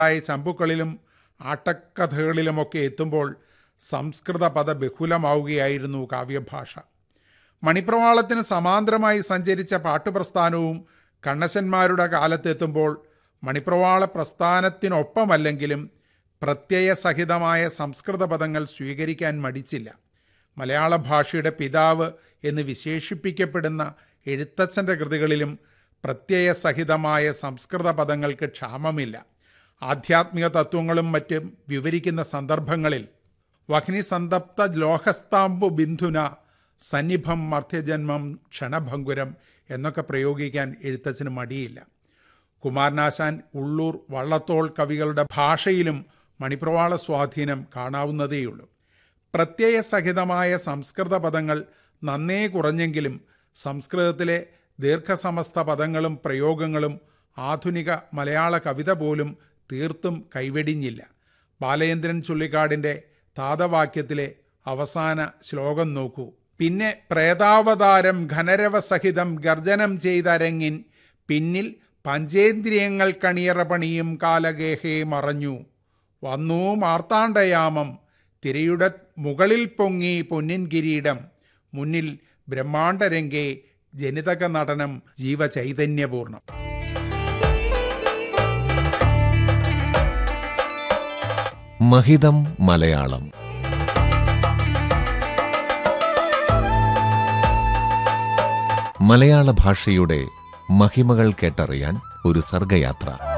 ആയ ചമ്പുക്കളിലും ആട്ടക്കഥകളിലുമൊക്കെ എത്തുമ്പോൾ സംസ്കൃത പദ ബഹുലമാവുകയായിരുന്നു കാവ്യഭാഷ മണിപ്രവാളത്തിന് സമാന്തരമായി സഞ്ചരിച്ച പാട്ടുപ്രസ്ഥാനവും കണ്ണശന്മാരുടെ കാലത്തെത്തുമ്പോൾ മണിപ്രവാള പ്രസ്ഥാനത്തിനൊപ്പമല്ലെങ്കിലും പ്രത്യയസഹിതമായ സംസ്കൃത പദങ്ങൾ സ്വീകരിക്കാൻ മടിച്ചില്ല മലയാള ഭാഷയുടെ പിതാവ് എന്ന് വിശേഷിപ്പിക്കപ്പെടുന്ന എഴുത്തച്ഛൻ്റെ കൃതികളിലും പ്രത്യയസഹിതമായ സംസ്കൃത പദങ്ങൾക്ക് ക്ഷാമമില്ല ആധ്യാത്മിക തത്വങ്ങളും മറ്റും വിവരിക്കുന്ന സന്ദർഭങ്ങളിൽ വഹ്നി സന്തപ്ത ലോഹസ്താംബു ബിന്ദുന സന്നിഭം മർത്യജന്മം ക്ഷണഭങ്കുരം എന്നൊക്കെ പ്രയോഗിക്കാൻ എഴുത്തച്ഛന് മടിയില്ല കുമാരനാശാൻ ഉള്ളൂർ വള്ളത്തോൾ കവികളുടെ ഭാഷയിലും മണിപ്രവാള സ്വാധീനം കാണാവുന്നതേയുള്ളൂ പ്രത്യയസഹിതമായ സംസ്കൃത പദങ്ങൾ നന്നേ കുറഞ്ഞെങ്കിലും സംസ്കൃതത്തിലെ ദീർഘസമസ്ത പദങ്ങളും പ്രയോഗങ്ങളും ആധുനിക മലയാള കവിത പോലും തീർത്തും കൈവെടിഞ്ഞില്ല ബാലചന്ദ്രൻ ചുള്ളിക്കാടിൻ്റെ താതവാക്യത്തിലെ അവസാന ശ്ലോകം നോക്കൂ പിന്നെ പ്രേതാവതാരം ഘനരവസഹിതം ഗർജനം ചെയ്തരങ്ങിൻ പിന്നിൽ പഞ്ചേന്ദ്രിയങ്ങൾ കണിയറ പണിയും കാലഗേഹേ മറഞ്ഞു വന്നു മാർത്താണ്ഡയാമം തിരയുടെ മുകളിൽ പൊങ്ങി പൊന്നിൻ കിരീടം മുന്നിൽ ബ്രഹ്മാണ്ഡരംഗേ ജനിതക നടനം ജീവചൈതന്യപൂർണം മഹിതം മലയാളം മലയാള ഭാഷയുടെ മഹിമകൾ കേട്ടറിയാൻ ഒരു സർഗയാത്ര